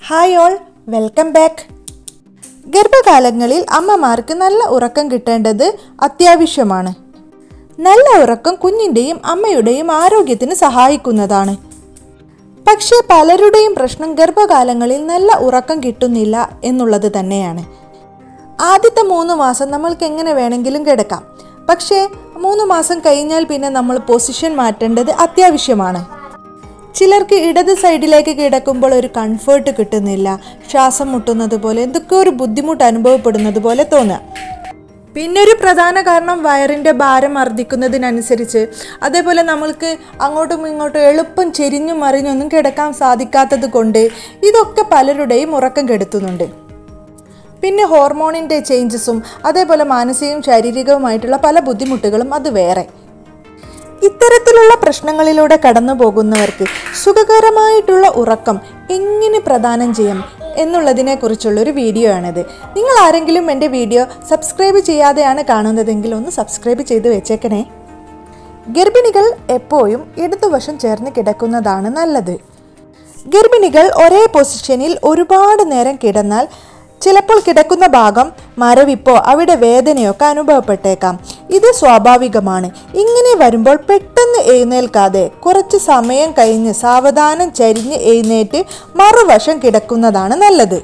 hi all welcome back ഗർഭകാലങ്ങളിൽ അമ്മമാർക്ക് നല്ല ഉറക്കം കിട്ടേണ്ടത് അത്യാവശ്യമാണ് നല്ല ഉറക്കം കുഞ്ഞിൻ്റെയും അമ്മയുടെയും ആരോഗ്യത്തിന് സഹായിക്കുന്നതാണ് പക്ഷേ പലരുടെയും പ്രശ്നം ഗർഭകാലങ്ങളിൽ നല്ല ഉറക്കം കിട്ടുന്നില്ല എന്നുള്ളത് തന്നെയാണ് ആദ്യത്തെ മൂന്ന് മാസം നമ്മൾക്ക് എങ്ങനെ വേണമെങ്കിലും കിടക്കാം പക്ഷേ മൂന്ന് മാസം കഴിഞ്ഞാൽ പിന്നെ നമ്മൾ പൊസിഷൻ മാറ്റേണ്ടത് അത്യാവശ്യമാണ് ചിലർക്ക് ഇടത് സൈഡിലേക്ക് കിടക്കുമ്പോൾ ഒരു കംഫേർട്ട് കിട്ടുന്നില്ല ശ്വാസം മുട്ടുന്നത് പോലെ എന്തൊക്കെ ഒരു ബുദ്ധിമുട്ട് അനുഭവപ്പെടുന്നത് പോലെ തോന്നുക പിന്നെ ഒരു പ്രധാന കാരണം വയറിൻ്റെ ഭാരം വർദ്ധിക്കുന്നതിനനുസരിച്ച് അതേപോലെ നമ്മൾക്ക് അങ്ങോട്ടും ഇങ്ങോട്ടും എളുപ്പം ചെരിഞ്ഞും മറിഞ്ഞൊന്നും കിടക്കാൻ സാധിക്കാത്തത് കൊണ്ട് ഇതൊക്കെ പലരുടെയും ഉറക്കം കെടുത്തുന്നുണ്ട് പിന്നെ ഹോർമോണിൻ്റെ ചേഞ്ചസും അതേപോലെ മാനസികവും ശാരീരികവുമായിട്ടുള്ള പല ബുദ്ധിമുട്ടുകളും അത് വേറെ ഇത്തരത്തിലുള്ള പ്രശ്നങ്ങളിലൂടെ കടന്നു പോകുന്നവർക്ക് സുഖകരമായിട്ടുള്ള ഉറക്കം എങ്ങനെ പ്രദാനം ചെയ്യാം എന്നുള്ളതിനെ കുറിച്ചുള്ള ഒരു വീഡിയോ ആണിത് നിങ്ങൾ ആരെങ്കിലും എൻ്റെ വീഡിയോ സബ്സ്ക്രൈബ് ചെയ്യാതെയാണ് കാണുന്നതെങ്കിൽ ഒന്ന് സബ്സ്ക്രൈബ് ചെയ്ത് വെച്ചേക്കണേ ഗർഭിണികൾ എപ്പോഴും ഇടതുവശം ചേർന്ന് കിടക്കുന്നതാണ് നല്ലത് ഗർഭിണികൾ ഒരേ പൊസിഷനിൽ ഒരുപാട് നേരം കിടന്നാൽ ചിലപ്പോൾ കിടക്കുന്ന ഭാഗം മരവിപ്പോ അവിടെ വേദനയൊക്കെ അനുഭവപ്പെട്ടേക്കാം ഇത് സ്വാഭാവികമാണ് ഇങ്ങനെ വരുമ്പോൾ പെട്ടെന്ന് എഴുന്നേൽക്കാതെ കുറച്ച് സമയം കഴിഞ്ഞ് സാവധാനം ചരിഞ്ഞ് എഴുന്നേറ്റ് മറുവശം കിടക്കുന്നതാണ് നല്ലത്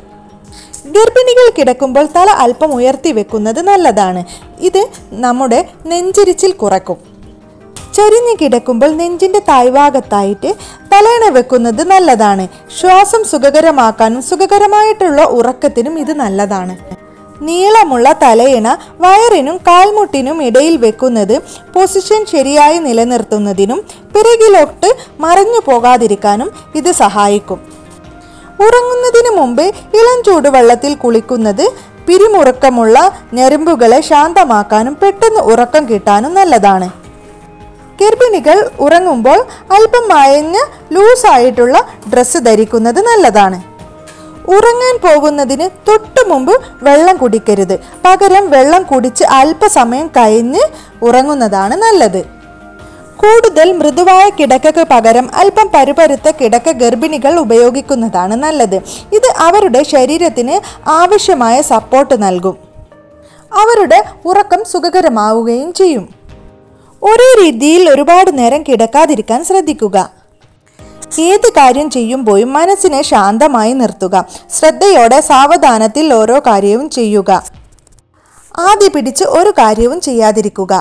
ഗർഭിണികൾ കിടക്കുമ്പോൾ തല അല്പം ഉയർത്തി വെക്കുന്നത് നല്ലതാണ് ഇത് നമ്മുടെ നെഞ്ചിരിച്ചിൽ കുറക്കും ചരിഞ്ഞ് കിടക്കുമ്പോൾ നെഞ്ചിന്റെ തായ്ഭാഗത്തായിട്ട് തലയണ വെക്കുന്നത് നല്ലതാണ് ശ്വാസം സുഖകരമാക്കാനും സുഖകരമായിട്ടുള്ള ഉറക്കത്തിനും ഇത് നല്ലതാണ് നീളമുള്ള തലയിണ വയറിനും കാൽമുട്ടിനും ഇടയിൽ വെക്കുന്നത് പൊസിഷൻ ശരിയായി നിലനിർത്തുന്നതിനും പിറകിലോട്ട് മറഞ്ഞു പോകാതിരിക്കാനും ഇത് സഹായിക്കും ഉറങ്ങുന്നതിന് മുമ്പ് ഇളം ചൂടുവെള്ളത്തിൽ കുളിക്കുന്നത് പിരിമുറുക്കമുള്ള ഞരമ്പുകളെ ശാന്തമാക്കാനും പെട്ടെന്ന് ഉറക്കം കിട്ടാനും നല്ലതാണ് ഗർഭിണികൾ ഉറങ്ങുമ്പോൾ അല്പം മയഞ്ഞ ലൂസായിട്ടുള്ള ഡ്രസ്സ് ധരിക്കുന്നത് നല്ലതാണ് ഉറങ്ങാൻ പോകുന്നതിന് തൊട്ടു മുമ്പ് വെള്ളം കുടിക്കരുത് പകരം വെള്ളം കുടിച്ച് അല്പസമയം കഴിഞ്ഞ് ഉറങ്ങുന്നതാണ് നല്ലത് കൂടുതൽ മൃദുവായ കിടക്കയ്ക്ക് പകരം അല്പം പരുപരുത്ത കിടക്ക ഗർഭിണികൾ ഉപയോഗിക്കുന്നതാണ് നല്ലത് ഇത് അവരുടെ ശരീരത്തിന് ആവശ്യമായ സപ്പോർട്ട് നൽകും അവരുടെ ഉറക്കം സുഖകരമാവുകയും ചെയ്യും ഒരേ രീതിയിൽ ഒരുപാട് നേരം കിടക്കാതിരിക്കാൻ ശ്രദ്ധിക്കുക ഏത് കാര്യം ചെയ്യുമ്പോഴും മനസ്സിനെ ശാന്തമായി നിർത്തുക ശ്രദ്ധയോടെ സാവധാനത്തിൽ ഓരോ കാര്യവും ചെയ്യുക ആദ്യ പിടിച്ച് ഒരു കാര്യവും ചെയ്യാതിരിക്കുക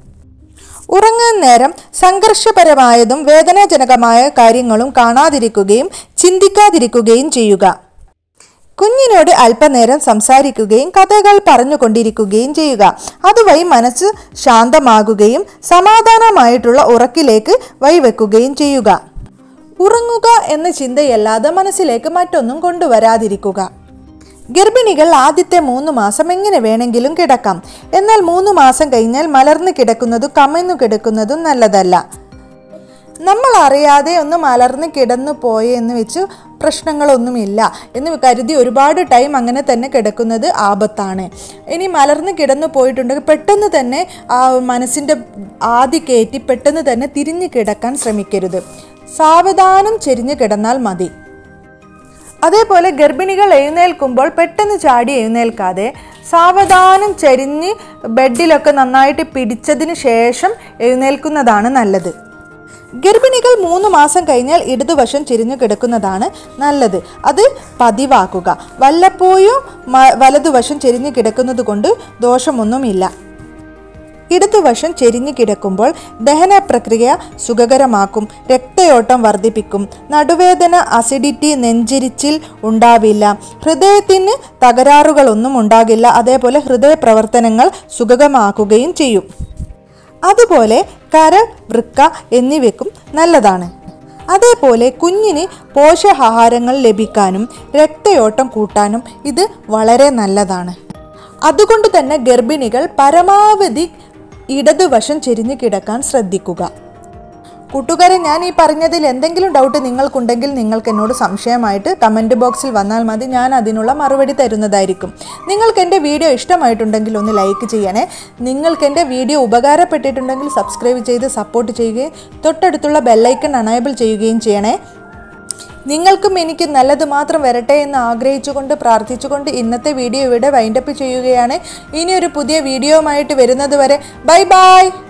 ഉറങ്ങാൻ നേരം സംഘർഷപരമായതും വേദനാജനകമായ കാര്യങ്ങളും കാണാതിരിക്കുകയും ചിന്തിക്കാതിരിക്കുകയും ചെയ്യുക കുഞ്ഞിനോട് അല്പനേരം സംസാരിക്കുകയും കഥകൾ പറഞ്ഞുകൊണ്ടിരിക്കുകയും ചെയ്യുക അതുവഴി മനസ്സ് ശാന്തമാകുകയും സമാധാനമായിട്ടുള്ള ഉറക്കിലേക്ക് വഴിവെക്കുകയും ചെയ്യുക ഉറങ്ങുക എന്ന ചിന്തയല്ലാതെ മനസ്സിലേക്ക് മറ്റൊന്നും കൊണ്ടുവരാതിരിക്കുക ഗർഭിണികൾ ആദ്യത്തെ മൂന്ന് മാസം എങ്ങനെ വേണമെങ്കിലും കിടക്കാം എന്നാൽ മൂന്ന് മാസം കഴിഞ്ഞാൽ മലർന്നു കിടക്കുന്നതും കമന്നു കിടക്കുന്നതും നല്ലതല്ല നമ്മൾ അറിയാതെ ഒന്ന് മലർന്ന് കിടന്നു പോയി എന്ന് വെച്ച് പ്രശ്നങ്ങളൊന്നുമില്ല എന്ന് കരുതി ഒരുപാട് ടൈം അങ്ങനെ തന്നെ കിടക്കുന്നത് ആപത്താണ് ഇനി മലർന്ന് കിടന്നു പോയിട്ടുണ്ടെങ്കിൽ പെട്ടെന്ന് തന്നെ ആ മനസ്സിൻ്റെ ആദി കയറ്റി പെട്ടെന്ന് തന്നെ തിരിഞ്ഞു കിടക്കാൻ ശ്രമിക്കരുത് സാവധാനം ചെരിഞ്ഞു കിടന്നാൽ മതി അതേപോലെ ഗർഭിണികൾ എഴുന്നേൽക്കുമ്പോൾ പെട്ടെന്ന് ചാടി എഴുന്നേൽക്കാതെ സാവധാനം ചരിഞ്ഞ് ബെഡിലൊക്കെ നന്നായിട്ട് പിടിച്ചതിന് ശേഷം എഴുന്നേൽക്കുന്നതാണ് നല്ലത് ഗർഭിണികൾ മൂന്ന് മാസം കഴിഞ്ഞാൽ ഇടതുവശം ചിരിഞ്ഞു കിടക്കുന്നതാണ് നല്ലത് അത് പതിവാക്കുക വല്ലപ്പോഴും മ- വലതുവശം ചെരിഞ്ഞു കിടക്കുന്നത് കൊണ്ട് ദോഷമൊന്നുമില്ല ഇടതുവശം ചെരിഞ്ഞു കിടക്കുമ്പോൾ ദഹന പ്രക്രിയ സുഖകരമാക്കും രക്തയോട്ടം വർദ്ധിപ്പിക്കും നടുവേദന അസിഡിറ്റി നെഞ്ചിരിച്ചിൽ ഉണ്ടാവില്ല ഹൃദയത്തിന് തകരാറുകളൊന്നും ഉണ്ടാകില്ല അതേപോലെ ഹൃദയ പ്രവർത്തനങ്ങൾ സുഗമമാക്കുകയും ചെയ്യും അതുപോലെ കരൾ വൃക്ക എന്നിവയ്ക്കും നല്ലതാണ് അതേപോലെ കുഞ്ഞിന് പോഷകാഹാരങ്ങൾ ലഭിക്കാനും രക്തയോട്ടം കൂട്ടാനും ഇത് വളരെ നല്ലതാണ് അതുകൊണ്ട് തന്നെ ഗർഭിണികൾ പരമാവധി ഇടതുവശം ചെരിഞ്ഞു കിടക്കാൻ ശ്രദ്ധിക്കുക കൂട്ടുകാരെ ഞാൻ ഈ പറഞ്ഞതിൽ എന്തെങ്കിലും ഡൗട്ട് നിങ്ങൾക്കുണ്ടെങ്കിൽ നിങ്ങൾക്ക് എന്നോട് സംശയമായിട്ട് കമൻറ്റ് ബോക്സിൽ വന്നാൽ മതി ഞാൻ അതിനുള്ള മറുപടി തരുന്നതായിരിക്കും നിങ്ങൾക്ക് എൻ്റെ വീഡിയോ ഇഷ്ടമായിട്ടുണ്ടെങ്കിൽ ഒന്ന് ലൈക്ക് ചെയ്യണേ നിങ്ങൾക്ക് എൻ്റെ വീഡിയോ ഉപകാരപ്പെട്ടിട്ടുണ്ടെങ്കിൽ സബ്സ്ക്രൈബ് ചെയ്ത് സപ്പോർട്ട് ചെയ്യുകയും തൊട്ടടുത്തുള്ള ബെല്ലൈക്കൺ അണേബിൾ ചെയ്യുകയും ചെയ്യണേ നിങ്ങൾക്കും എനിക്ക് നല്ലത് മാത്രം വരട്ടെ എന്ന് ആഗ്രഹിച്ചുകൊണ്ട് പ്രാർത്ഥിച്ചുകൊണ്ട് ഇന്നത്തെ വീഡിയോ ഇവിടെ വൈൻഡപ്പ് ചെയ്യുകയാണ് ഇനി ഒരു പുതിയ വീഡിയോയുമായിട്ട് വരുന്നത് വരെ ബൈ ബൈ